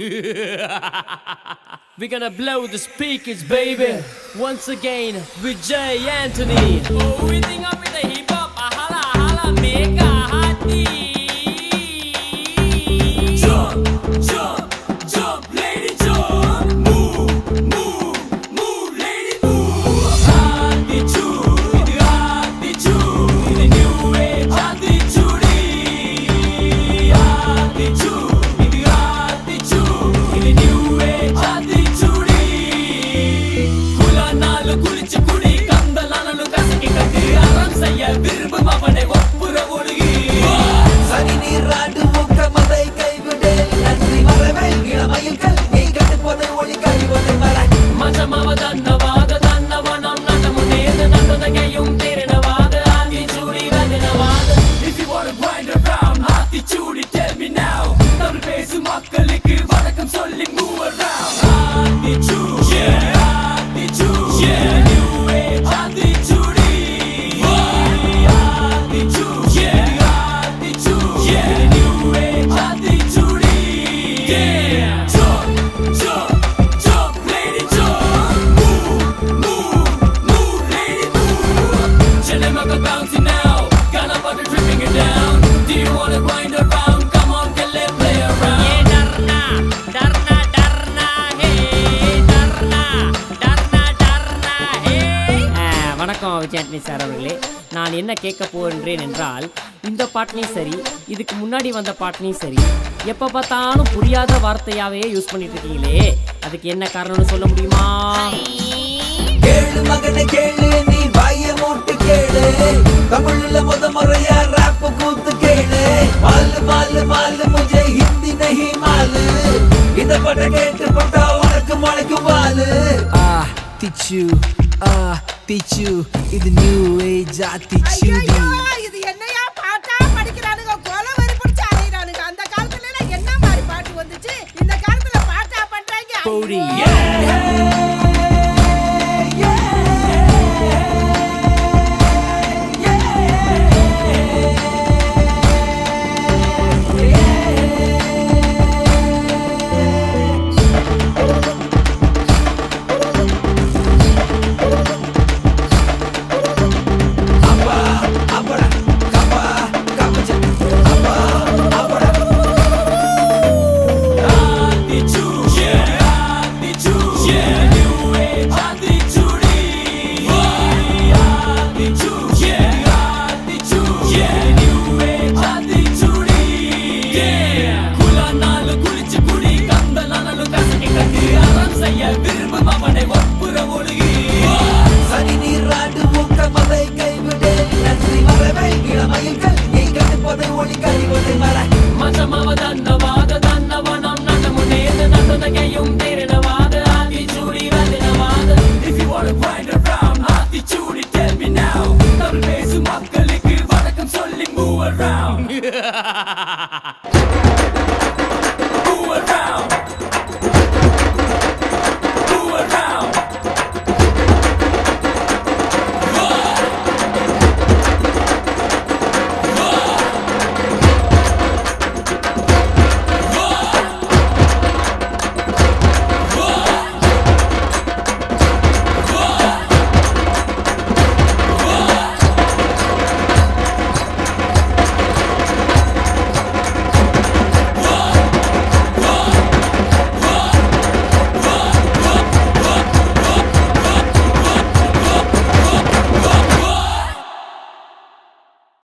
We're gonna blow the speakers, baby. Once again with Jay Anthony. Oh, we think up with the hip hop. Ahala, ahala, mega hati. Jump, jump, jump, lady, jump. Move, move, move, lady, move. Attitude, இது attitude. இது new age attitude. Attitude, இது attitude. இது new age attitude. குலானாலும் குளிச்சு குடி, கந்தலானாலும் கசக்கி கட்டு. அறம் செய்ய விரும்பும் அவனை ஒப்புற ஒழுகி. சனி நீராடு முக்க மதை கைவிடு நன்றி மரவே இளமயில்கள் நீ கட்டுப்பதை ஒளி கழிவது மர மஜமவதன்னவாத தன்னவனம் நடமுனேது நடுதகையும் திறனவாத Aathichoodi வதனவாத If you wanna grind around Aathichoodi tell me now Tamil பேசும் மக்களுக்கு வணக்கம் சொல்லி move around Aathichoodi yeah Aathichoodi yeah new age Aathichoodi Aathichoodi yeah Aathichoodi yeah new age Aathichoodi yeah jump jump jump lady jump move move move lady move chillin' like a bouncy now got a butter dripping it down do you wanna grind around come on get let play around yeah darna darna darna hey darna darna darna hey வணக்கம் Vijayandi sir அவர்களே நான் என்ன கேட்க போகின்றேன் என்றால் இந்த பாட்டிலையும் சரி இதுக்கு முன்னாடி வந்த பாட்டிலையும் சரி எப்போ பார்த்தாலும் புரியாத வார்த்தையாவே யூஸ் பண்ணிட்டு இருக்கீங்களே அதுக்கு என்ன காரணம்னு சொல்ல முடியுமா கேளு மகனை கேளு நீ வாய மூட்டு கேளு தமிழ்ல முத முறையா ராப் கூத்து கேளு மாலு மாலு மாலு முझे हिंदी नहीं मालू இத பட கேட்டு போட்டா உனக்கு முளைக்கும் வாலு ஆ திச்சு ஆ திச்சு இது நியூ ஏஜ் ஆ திச்சுடி ஐயையோ, இது என்னையா பாட்டா படிக்கிறானுங்க கொலை வெறி பிடிச்சு அலையிறானுங்க அந்த காலத்துல எல்லாம் என்ன மாதிரி பாட்டு வந்துச்சு இந்த காலத்துல பாட்டா பண்றாங்க போடி. Attitude, yeah, attitude, yeah, new age attitude. Attitude, yeah, attitude, yeah, new age attitude. Yeah, குலானாலும் குளிச்சு குடி, கந்தலானாலும் கசக்கி கட்டு. அறம் செய்ய விரும்பும் அவனை ஒப்புற ஒழுகி. சனி நீராடு முக்க மதை கைவிடு நன்றி மரவே இளமயில்கள் நீ கட்டுப்பதை ஒளி கழிவது மர மஜமவதன்னவாத தன்னவனம் நடமுனேது நடுதகையும் திறனவாத Aathichoodi வதனவாத If you wanna grind around Aathichoodi tell me now Tamil பேசும் மக்களுக்கு வணக்கம் சொல்லி move around